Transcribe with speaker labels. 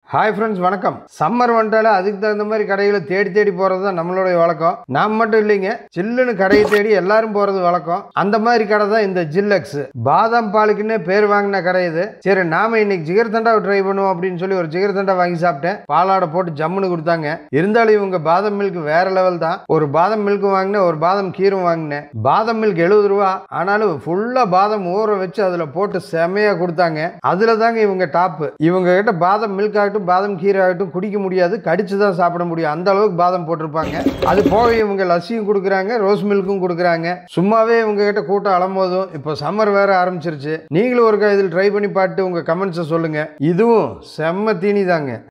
Speaker 1: hi friends வணக்கம் summer வந்துட்டாலே அதுக்கு தகுந்த மாதிரி கடைகளை தேடி தேடி போகிறது தான் நம்மளுடைய வழக்கம் நாம் மட்டும் இல்லைங்க சில்லுன்னு கடையை தேடி எல்லாரும் போகிறது வழக்கம் அந்த மாதிரி கடை தான் இந்த ஜில்லக்ஸ் பாதாம் பாலுக்குன்னே பேர் வாங்கின கடை இது சரி நாம இன்னைக்கு ஜிகர் தண்டாவை ட்ரை பண்ணுவோம் அப்படின்னு சொல்லி ஒரு ஜிகர் தண்டா வாங்கி சாப்பிட்டேன் பாலாடை போட்டு ஜம்முன்னு கொடுத்தாங்க இருந்தாலும் இவங்க பாதாம் மில்க் வேற லெவல் தான் ஒரு பாதாம் மில்க் வாங்கினேன் ஒரு பாதாம் கீரும் வாங்கினேன் பாதாம் மில்க் எழுபது ரூபா ஆனாலும் ஃபுல்லாக பாதாம் ஊற வச்சு அதில் போட்டு செமையாக கொடுத்தாங்க அதில் தாங்க இவங்க டாப்பு இவங்க கிட்ட பாதாம் மில்க் ஆகட்டும் பாதாம் கீரை ஆகட்டும் குடிக்க முடியாது கடிச்சு தான் சாப்பிட முடியும் அந்த அளவுக்கு பாதாம் போட்டிருப்பாங்க அது போக இவங்க லஸ்ஸியும் கொடுக்குறாங்க ரோஸ் மில்க்கும் கொடுக்குறாங்க சும்மாவே இவங்க கிட்ட கூட்டம் அலம்போதும் இப்போ சம்மர் வேற ஆரம்பிச்சிருச்சு நீங்களும் ஒரு இதில் ட்ரை பண்ணி பார்த்து உங்கள் கமெண்ட்ஸை சொல்லுங்கள் இதுவும் செம்ம தீனி தாங்க